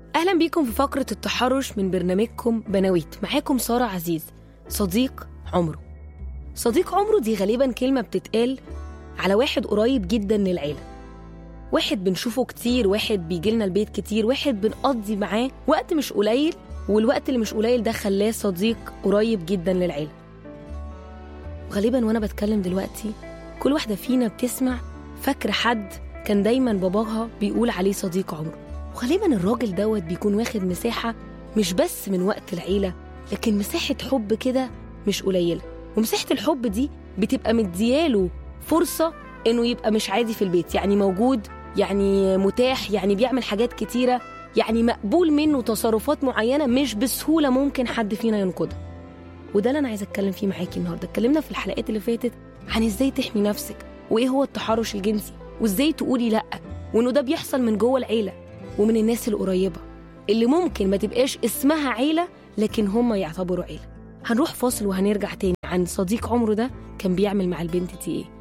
أهلا بيكم في فقرة التحرش من برنامجكم بناويت معاكم سارة عزيز صديق عمره صديق عمره دي غالبا كلمة بتتقال على واحد قريب جدا للعيلة واحد بنشوفه كتير واحد بيجيلنا البيت كتير واحد بنقضي معاه وقت مش قليل والوقت اللي مش قليل ده خلاه صديق قريب جدا للعيلة وغالبا وانا بتكلم دلوقتي كل واحدة فينا بتسمع فاكرة حد كان دايما باباها بيقول عليه صديق عمره وغالبا الراجل دوت بيكون واخد مساحة مش بس من وقت العيلة لكن مساحة حب كده مش قليلة ومساحة الحب دي بتبقى مدياله فرصة إنه يبقى مش عادي في البيت يعني موجود يعني متاح يعني بيعمل حاجات كتيرة يعني مقبول منه تصرفات معينة مش بسهولة ممكن حد فينا ينقضها وده اللي أنا عايزة أتكلم فيه معاكي النهاردة اتكلمنا في الحلقات اللي فاتت عن إزاي تحمي نفسك وإيه هو التحرش الجنسي وإزاي تقولي لأ وإنه ده بيحصل من جوه العيلة ومن الناس القريبة اللي ممكن ما تبقاش اسمها عيلة لكن هم يعتبروا عيلة هنروح فاصل وهنرجع تاني عن صديق عمره ده كان بيعمل مع البنت دي ايه